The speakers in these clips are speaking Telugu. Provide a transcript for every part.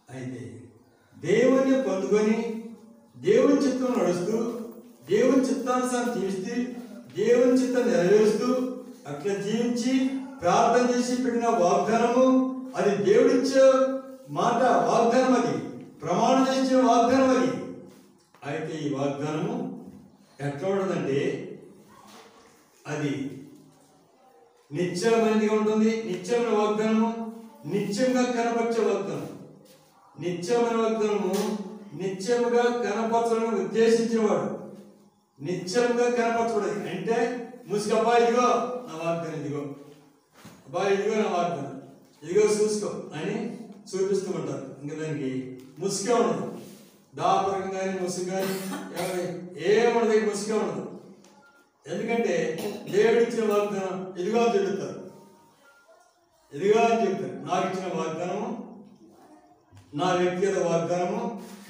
అయితే దేవుని పొందుకొని దేవుని చిత్తం నడుస్తూ దేవుని చిత్తానుసారం జీవిస్తూ దేవుని చిత్తం నెరవేరుస్తూ అట్లా జీవించి ప్రార్థన చేసి పెట్టిన వాగ్దానము అది దేవుడిచ్చే మాట వాగ్దానం అది ప్రమాణం చేసిన వాగ్దానం అది అయితే ఈ వాగ్దానము ఎట్లా ఉండదంటే అది నిత్యమైనదిగా ఉంటుంది నిత్యమైన వాగ్దానము నిత్యంగా కనపరిచే వాగ్దానం నిత్యమైన వాగ్దానము నిత్యముగా కనపరచాలని ఉద్దేశించేవాడు నిత్యంగా కనపరచబడదు అంటే ముసుగు అబ్బాయి ఇదిగో నా వాగ్దానం ఇదిగో అబ్బాయి ఇదిగో నా వాగ్దానం ఇదిగో చూసుకో అని చూపిస్తూ ఉంటారు ఇంకా దానికి ముసుగే ఉండదు దాపరం కానీ ముసుగు కానీ ఎవరి ఏముండదు ఇక ముసుగే ఉండదు ఎందుకంటే దేవుడిచ్చిన వాగ్దానం ఇదిగో అని చెబుతారు ఇదిగో అని చెప్తారు నాకు ఇచ్చిన వాగ్దానము నా వ్యక్తిగత వాగ్దానము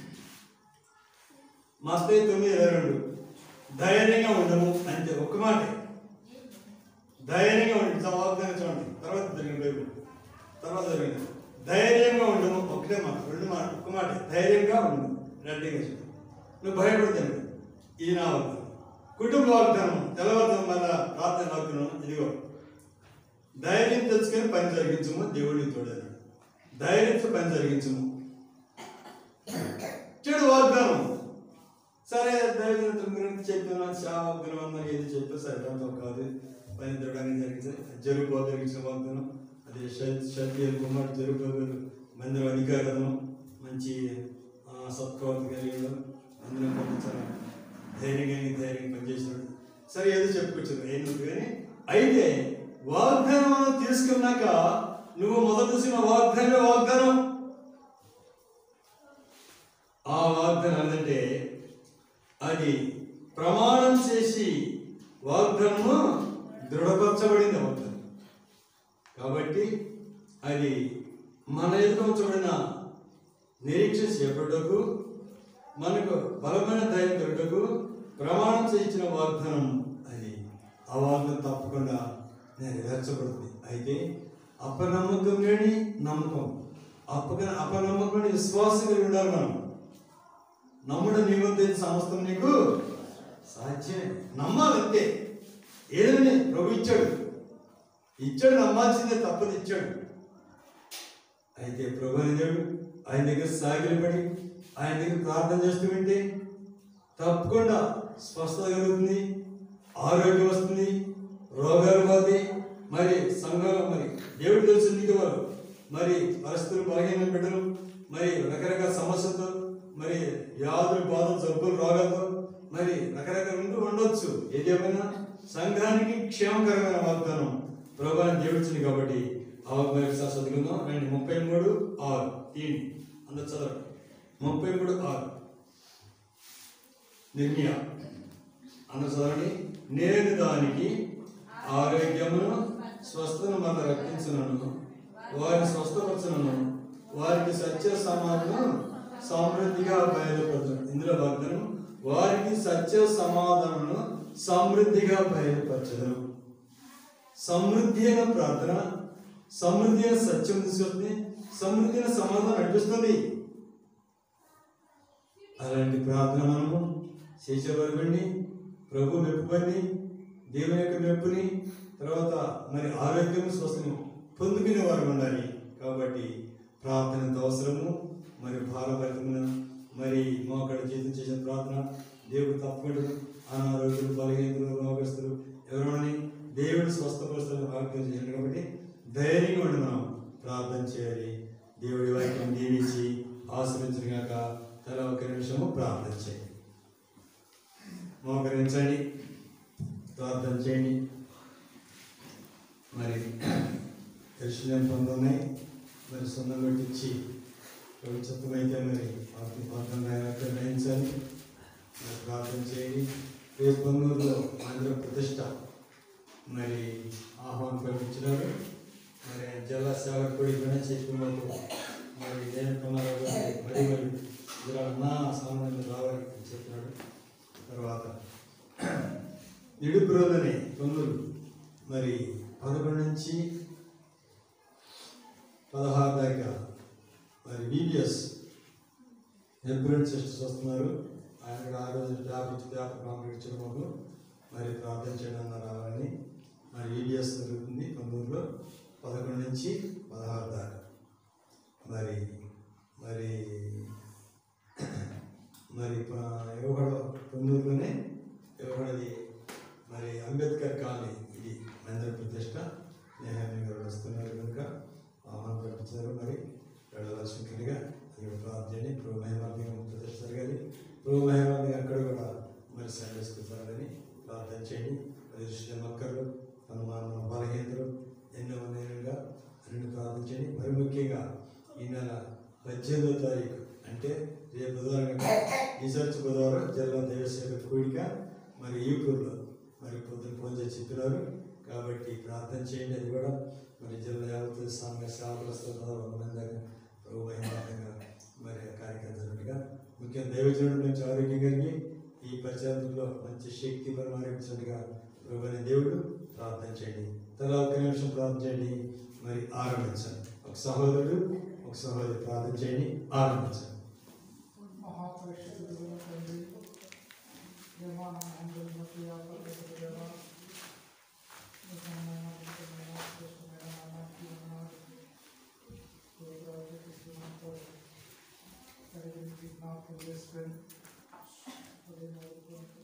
మస్తయి తొమ్మిది ఇరవై రెండు ధైర్యంగా ఉండము అంతే ఒక్క మాట ధైర్యంగా ఉండి ఇట్లా వాగ్దానం చూడండి తర్వాత జరిగిన బైబుల్ తర్వాత జరిగింది ధైర్యంగా ఉండము ఒకటే మాట రెండు మాట ఒక్క మాట ధైర్యంగా ఉండు రెడ్డిగా చెప్పు నువ్వు భయపడతాను ఇది నా వాగ్దానం కుటుంబ వాగ్దానం తెల్లవారుదాం మళ్ళా ప్రార్థన వాగ్దానం ఇదిగో ధైర్యం తెచ్చుకొని పని జరిగించము దేవుడిని తోడని ధైర్యంతో పని జరిగించము చెడు వాగ్దానం సరే ధైర్యం గురించి చెప్పాను శా వాగ్దానం అన్న ఏది చెప్పా సరే దాంతో కాదు పని తిరగడానికి జరిగింది జరుపు జరిగించిన వాగ్దానం అది షత్య కుమార్ జరుపు మందిరం అధికారులను మంచి ఆ, సత్ప్రవర్తి కలిగి ఉండడం మందిరం పంపించాలి ధైర్యంగా ధైర్యంగా పనిచేసినాడు సరే ఏదో చెప్పుకోవచ్చు ఏంటి కానీ అయితే వాగ్దానం తీసుకున్నాక నువ్వు మొదట చూసిన వాగ్దానమే వాగ్దానం ఆ వాగ్దానం ఏంటంటే అది ప్రమాణం చేసి వాగ్దానము దృఢపరచబడింది వాగ్దానం కాబట్టి అది మన ఎదుట ఉంచబడిన నిరీక్ష చేపట్టకు మనకు బలమైన ధైర్యం దొరకకు ప్రమాణం చేయించిన వాగ్దానం అది ఆ వాగ్దానం తప్పకుండా నెరవేర్చబడుతుంది అయితే అపనమ్మకం లేని నమ్మకం అప్పక అపనమ్మకం లేని విశ్వాసం కలిగి ఉండాలి మనం నమ్ముడు నీ వద్ద సమస్తం నీకు సాధ్యమే నమ్మాలంతే ఏదని ప్రభు ఇచ్చాడు ఇచ్చాడు నమ్మాల్సిందే తప్పదు ఇచ్చాడు అయితే ప్రభు దేవుడు ఆయన దగ్గర సాగిలపడి ఆయన దగ్గర ప్రార్థన చేస్తూ వింటే తప్పకుండా స్వస్థత కలుగుతుంది ఆరోగ్యం వస్తుంది రోగాలు పోతాయి మరి సంఘంలో మరి దేవుడు తెలిసింది వారు మరి పరిస్థితులు బలహీన బిడ్డలు మరి రకరకాల సమస్యలతో మరి వ్యాధులు బాధలు జబ్బులు రోగాలతో మరి రకరకాల ఉంటూ ఉండొచ్చు ఏదేమైనా సంఘానికి క్షేమకరమైన వాగ్దానం ప్రభావం దేవుడిచ్చింది కాబట్టి ఆ వాగ్దానం ఒకసారి చదువుకుందాం రండి ముప్పై మూడు ఆరు తీయండి అందరు చదవండి ముప్పై మూడు ఆరు నిర్ణయ అందరు చదవండి నేను దానికి ఆరోగ్యమును స్వస్థను మన రక్షించునను వారిని స్వస్థపరచునను వారికి సత్య సమాధానం సమృద్ధిగా బయలుపరచను ఇందులో వాగ్దానం వారికి సత్య సమాధానము సమృద్ధిగా బయలుపరచను సమృద్ధి అయిన ప్రార్థన సమృద్ధి అయిన సత్యం తీసుకొస్తుంది సమృద్ధి అయిన సమాధానం నడిపిస్తుంది అలాంటి ప్రార్థన మనము చేసేవారికండి ప్రభు మెప్పుకొని దేవుని యొక్క మెప్పుని తర్వాత మరి ఆరోగ్యం స్వస్థము పొందుకునే వారు ఉండాలి కాబట్టి ప్రార్థన ఎంత అవసరము మరి భారభరితమైన మరి మోకడ జీతం చేసిన ప్రార్థన దేవుడు తప్పకుండా అనారోగ్యులు బలహీనతలు రోగస్తులు ఎవరోని దేవుడు స్వస్థపరుస్తారు ఆరోగ్యం చేయాలి కాబట్టి ధైర్యంగా ఉండి మనం ప్రార్థన చేయాలి దేవుడి వాక్యం దీవించి ఆశ్రయించగాక తల ఒక నిమిషము ప్రార్థన చేయండి మోకరించండి ప్రార్థన చేయండి మరి దర్శనం పొందున్నాయి మరి సొంతం పెట్టించి ప్రభుత్వమైతే మరి ఆర్థిక ప్రార్థన గ్రహించాలి మరి ప్రార్థన చేయండి రేపు పొందూరులో ఆంధ్ర ప్రతిష్ట మరి ఆహ్వానం కల్పించినారు మరి జిల్లా సేవకు కూడా ఇక్కడ చెప్పుకున్నప్పుడు మరి నేను కుమారావు గారు మరి మరి ఇలా నా సామాన్యం రావాలి అని చెప్పినాడు తర్వాత నిడుపు రోజుని తొందరు మరి పదకొండు నుంచి పదహారు దాకా మరి వివిఎస్ ఎంబ్రెంట్ సిస్టర్స్ వస్తున్నారు ఆయన కూడా ఆ రోజు జాబ్ ఇచ్చి జాబ్ కాంప్లీట్ ఇచ్చిన మాకు మరి ప్రార్థన చేయడం రావాలని మరి ఈడిఎస్ జరుగుతుంది కొన్నూరులో పదకొండు నుంచి పదహారు దాకా మరి మరి మరి యువగడ కొన్నూరులోనే యువగడది మరి అంబేద్కర్ కాలనీ ఇది మందిర ప్రతిష్ట నేహాన్ని గారు వస్తున్నారు కనుక ఆహ్వానం పంపించారు మరి వెళ్ళవలసిందిగా ఇక్కడ ప్రార్థన ప్రభు మహిమాన్ని ప్రతిష్ట జరగాలి ప్రభు మహిమాన్ని అక్కడ కూడా మరి సందేశిస్తారని ప్రార్థన చేయండి మరి దృష్టి మొక్కలు అనుమానం బలహీనతలు ఎన్నో ఉన్నాయిగా అన్ని ప్రార్థన చేయండి మరి ముఖ్యంగా ఈ నెల పద్దెనిమిదో తారీఖు అంటే రేపు బుధవారం రీసెర్చ్ బుధవారం జిల్లా దేవసేవ కూడిక మరి ఈపూర్లో మరి పొద్దున పూజ చెప్పినారు కాబట్టి ప్రార్థన చేయండి అది కూడా మరి జిల్లా యావత్ సాంఘ సేవకులు వంద మంది దాకా ప్రభు మహిమాతంగా మరి ఆ కార్యక్రమం జరిగినట్టుగా ముఖ్యంగా దైవజనుడు మంచి ఆరోగ్యం కలిగి ఈ పరిచయంలో మంచి శక్తి పరిమాణించినట్టుగా ప్రభు అనే దేవుడు ప్రార్థన చేయండి తర్వాత ఒక నిమిషం ప్రార్థన చేయండి మరి ఆరంభించండి ఒక సహోదరుడు ఒక సహోదరి ప్రార్థన చేయండి ఆరంభించండి మహాపరిషత్తుడు తండ్రి దేవానం అందరి బట్టి దేవా నిజమైన నిజమైన శ్రేష్టమైన నామానికి వందనాలు. స్తోత్రాలు చెల్లిస్తున్నాము. పరిగణించి జ్ఞాపకం చేసుకొని అదే మరి